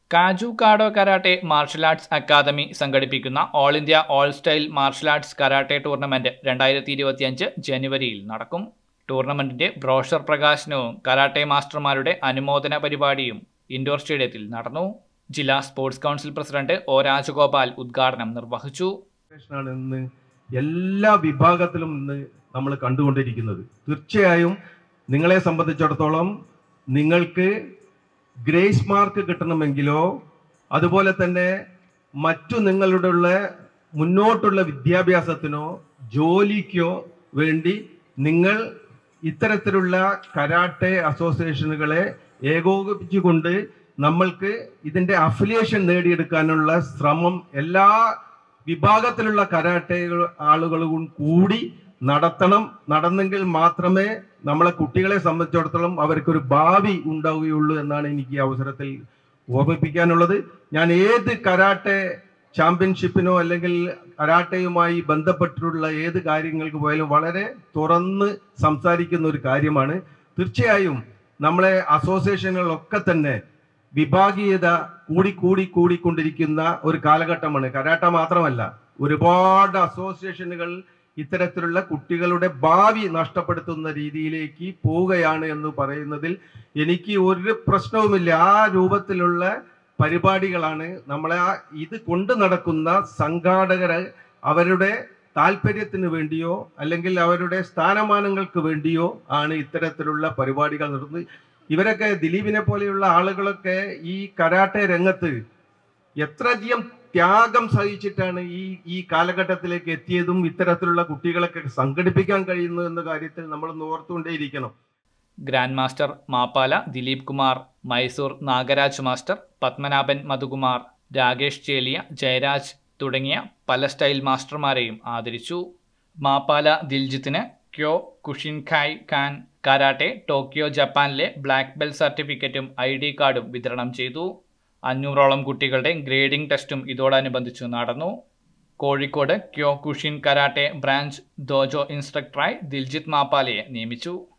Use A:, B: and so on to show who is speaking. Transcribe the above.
A: കാജു കാഡോ karate martial arts academy സംഘടിപ്പിക്കുന്ന all India all style martial arts karate tournament രണ്ടായിരത്തി ഇരുപത്തിയഞ്ച് ജനുവരിയിൽ നടക്കും ടൂർണമെന്റിന്റെ ബ്രോഷർ പ്രകാശനവും കരാട്ടെ മാസ്റ്റർമാരുടെ അനുമോദന പരിപാടിയും ഇൻഡോർ സ്റ്റേഡിയത്തിൽ നടന്നു ജില്ലാ sports council president O Rajagopal ഉദ്ഘാടനം നിർവഹിച്ചു
B: ആണ് ഇന്ന് എല്ലാ വിഭാഗത്തിലും ഇന്ന് നമ്മൾ കണ്ടുകൊണ്ടിരിക്കുന്നത് തീർച്ചയായും നിങ്ങളെ സംബന്ധിച്ചിടത്തോളം നിങ്ങൾക്ക് ഗ്രേസ് മാർക്ക് കിട്ടണമെങ്കിലോ അതുപോലെ തന്നെ മറ്റു നിങ്ങളുടെ ഉള്ള മുന്നോട്ടുള്ള വിദ്യാഭ്യാസത്തിനോ ജോലിക്കോ വേണ്ടി നിങ്ങൾ ഇത്തരത്തിലുള്ള കരാട്ടെ അസോസിയേഷനുകളെ ഏകോപിപ്പിച്ചുകൊണ്ട് നമ്മൾക്ക് ഇതിന്റെ അഫിലിയേഷൻ നേടിയെടുക്കാനുള്ള ശ്രമം എല്ലാ വിഭാഗത്തിലുള്ള കരാട്ടെ ആളുകളും കൂടി നടത്തണം നടന്നെങ്കിൽ മാത്രമേ നമ്മളെ കുട്ടികളെ സംബന്ധിച്ചിടത്തോളം അവർക്കൊരു ഭാവി ഉണ്ടാവുകയുള്ളൂ എന്നാണ് എനിക്ക് ഈ അവസരത്തിൽ ഓർമ്മിപ്പിക്കാനുള്ളത് ഞാൻ ഏത് കരാട്ടെ ചാമ്പ്യൻഷിപ്പിനോ അല്ലെങ്കിൽ കരാട്ടയുമായി ബന്ധപ്പെട്ടിട്ടുള്ള ഏത് കാര്യങ്ങൾക്ക് പോയാലും വളരെ തുറന്ന് സംസാരിക്കുന്ന ഒരു കാര്യമാണ് തീർച്ചയായും നമ്മളെ അസോസിയേഷനുകളൊക്കെ തന്നെ വിഭാഗീയത കൂടി കൂടി കൂടിക്കൊണ്ടിരിക്കുന്ന ഒരു കാലഘട്ടമാണ് കരാട്ട മാത്രമല്ല ഒരുപാട് അസോസിയേഷനുകൾ ഇത്തരത്തിലുള്ള കുട്ടികളുടെ ഭാവി നഷ്ടപ്പെടുത്തുന്ന രീതിയിലേക്ക് പോവുകയാണ് എന്ന് പറയുന്നതിൽ എനിക്ക് ഒരു പ്രശ്നവുമില്ല ആ രൂപത്തിലുള്ള പരിപാടികളാണ് നമ്മളെ ആ ഇത് കൊണ്ടു നടക്കുന്ന സംഘാടകര് അവരുടെ താല്പര്യത്തിന് വേണ്ടിയോ അല്ലെങ്കിൽ അവരുടെ സ്ഥാനമാനങ്ങൾക്ക് വേണ്ടിയോ ആണ് ഇത്തരത്തിലുള്ള പരിപാടികൾ നടത്തുന്നത് ഇവരൊക്കെ ദിലീപിനെ പോലെയുള്ള ആളുകളൊക്കെ ഈ കരാട്ടെ രംഗത്ത് എത്രയധികം ത്യാഗം സഹിച്ചിട്ടാണ് ഈ ഈ കാലഘട്ടത്തിലേക്ക് എത്തിയതും ഇത്തരത്തിലുള്ള കുട്ടികളൊക്കെ സംഘടിപ്പിക്കാൻ കഴിയുന്നു എന്ന കാര്യത്തിൽ നമ്മൾ ഓർത്തുകൊണ്ടേയിരിക്കണം
A: grand master Mappala Dileep Kumar Mysore Nagaraj master Padmanabhan Madhukumar Rakesh Cheliya Jayaraj തുടങ്ങിയ പല സ്റ്റൈൽ മാസ്റ്റർമാരെയും ആദരിച്ചു മാപ്പാല ദിൽജിത്തിന് Kyokushinkaikan karate Tokyo ജപ്പാനിലെ ബ്ലാക്ക് ബെൽറ്റ് സർട്ടിഫിക്കറ്റും ഐ ഡി കാർഡും വിതരണം ചെയ്തു അഞ്ഞൂറോളം കുട്ടികളുടെ ഗ്രേഡിംഗ് ടെസ്റ്റും ഇതോടനുബന്ധിച്ച് നടന്നു Kozhikode Kyokushin karate branch dojo ഇൻസ്ട്രക്ടറായി ദിൽജിത്ത് മാപ്പാലയെ നിയമിച്ചു